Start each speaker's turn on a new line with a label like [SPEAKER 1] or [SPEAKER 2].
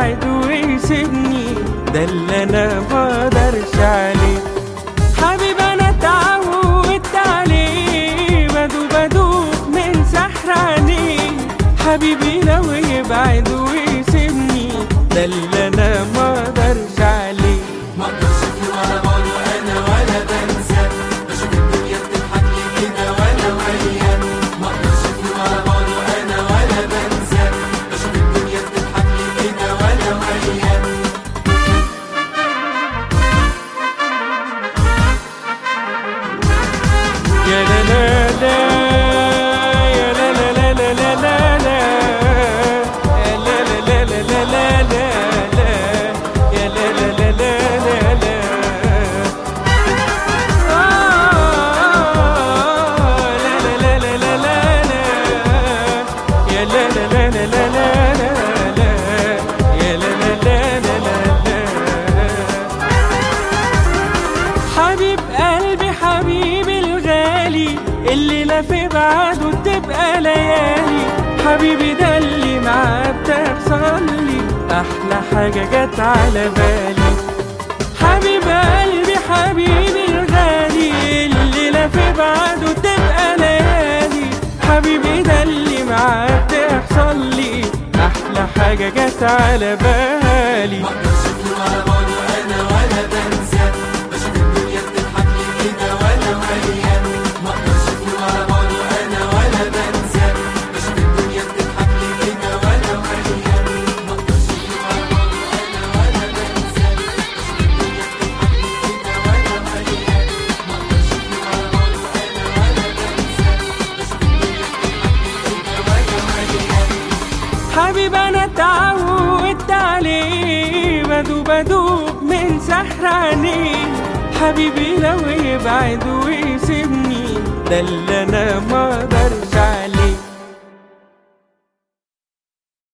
[SPEAKER 1] يبعد ويسيبني ده اللي انا مقدرش عليه حبيب انا اتعودت عليه بدوب بدوب من سحر عينيه حبيبي لو يبعد ويسيبني ده اللي انا مقدرش عليه
[SPEAKER 2] مقدرش في ولا بعد وانا ولا بنسى بشوف الدنيا بتضحك لي كده وانا وياه مقدرش في ولا بعد وانا ولا بنسى بشوف الدنيا بتضحك لي كده وانا وياه
[SPEAKER 1] يا لا لا لا يا لا لا لا لا لا لا لا يا لا لا لا لا لا لا لا يا لا لا لا لا لا لا آه، لا لا لا لا لا لا لا يا لا لا لا لا لا لا لا لا يا لا لا لا لا لا لا حبيب قلبي حبيبي الغالي اللي لا في بعده تبقى ليالي حبيبي ده اللي معاه بتحصل لي احلى حاجه جت على بالي حبيب قلبي حبيبي الغالي اللي لا في بعده تبقى ليالي حبيبي ده اللي معاه بتحصل لي احلى حاجه جت على بالي
[SPEAKER 2] مقدرش في ولا بعد وانا ولا بنسى بشوف الدنيا بتضحك لي كده وانا وياه مقدرش في ولا بعد وانا ولا بنسى بشوف الدنيا بتضحك لي كده وانا وياه مقدرش في ولا بعد وانا ولا بنسى بشوف الدنيا بتضحك لي كده وانا وياه مقدرش في ولا بعد وانا ولا بنسى بشوف الدنيا بتضحك لي كده وانا وياه
[SPEAKER 1] حبيب انا اتعودت عليه بدوب بدوب من سحر عينيه حبيبي لو يبعد ويسيبني ده اللي انا مقدرش عليه